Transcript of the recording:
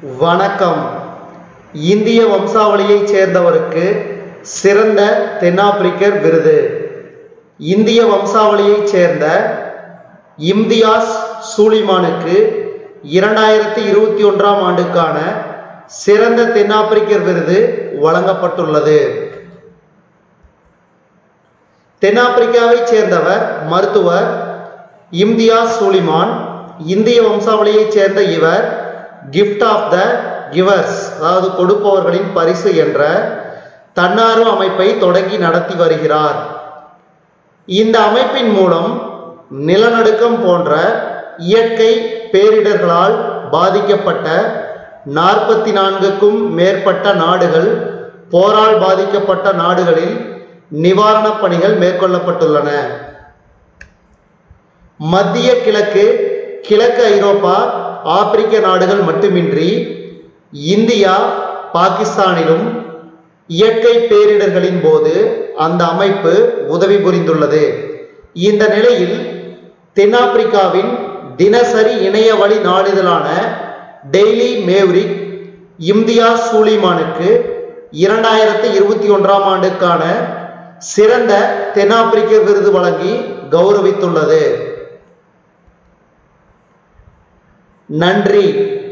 வணக்கம் இந்திய வம்சாவளியைச் சேர்ந்தவருக்கு சிறந்த தென்னாப்பிரிக்கர் விருது இந்திய வம்சாவளியைச் சேர்ந்த இம்தியாஸ் சூலிமானுக்கு இரண்டாயிரத்தி இருபத்தி ஒன்றாம் ஆண்டுக்கான சிறந்த தென்னாப்பிரிக்கர் விருது வழங்கப்பட்டுள்ளது தென்னாப்பிரிக்காவைச் சேர்ந்தவர் மருத்துவர் இம்தியாஸ் சூலிமான் இந்திய வம்சாவளியைச் சேர்ந்த இவர் கிஃப்ட் ஆஃப் த கிவர்ஸ் அதாவது கொடுப்பவர்களின் பரிசு என்ற தன்னார்வ அமைப்பை தொடங்கி நடத்தி வருகிறார் இந்த அமைப்பின் மூலம் நிலநடுக்கம் போன்ற இயற்கை பேரிடர்களால் பாதிக்கப்பட்ட நாற்பத்தி நான்குக்கும் மேற்பட்ட நாடுகள் போரால் பாதிக்கப்பட்ட நாடுகளில் நிவாரணப் பணிகள் மேற்கொள்ளப்பட்டுள்ளன மத்திய கிழக்கு கிழக்கு ஐரோப்பா ஆப்பிரிக்க நாடுகள் மட்டுமின்றி இந்தியா பாகிஸ்தானிலும் இயற்கை பேரிடர்களின் போது அந்த அமைப்பு உதவி புரிந்துள்ளது இந்த நிலையில் தென்னாப்பிரிக்காவின் தினசரி இணைய வழி நாளிதழான டெய்லி மேவ்ரிக் இம்தியாஸ் சூலிமானுக்கு இரண்டாயிரத்தி இருபத்தி ஒன்றாம் ஆண்டுக்கான சிறந்த தென்னாப்பிரிக்க விருது வழங்கி கௌரவித்துள்ளது நன்றி